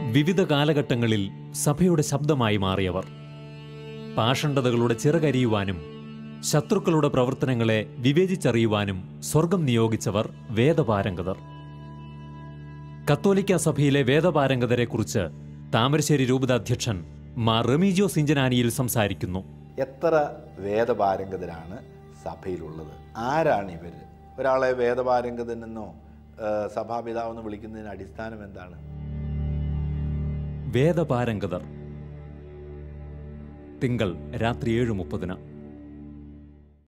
വിവിധ കാലഘട്ടങ്ങളിൽ സഭയുടെ ശബ്ദമായി മാറിയവർ പാഷണ്ഡതകളുടെ ചിറകരിയുവാനും ശത്രുക്കളുടെ പ്രവർത്തനങ്ങളെ വിവേചിച്ചറിയുവാനും സ്വർഗം നിയോഗിച്ചവർ വേദപാരംഗതർ കത്തോലിക്ക സഭയിലെ വേദപാരംഗതരെക്കുറിച്ച് താമരശ്ശേരി രൂപതാധ്യക്ഷൻ മാർ റെമീജിയോ സിഞ്ചനാനിയിൽ സംസാരിക്കുന്നു എത്ര വേദപാരംഗതരാണ് സഭയിലുള്ളത് ആരാണ് ഇവർ ഒരാളെ വേദപാരംഗതനെന്നോ ഏഹ്, സഭാപിതാവെന്നോ വിളിക്കുന്നതിന് അടിസ്ഥാനം എന്താണ് വേദപാരംഗതർ തിങ്കൾ രാത്രി ഏഴ് മുപ്പതിന്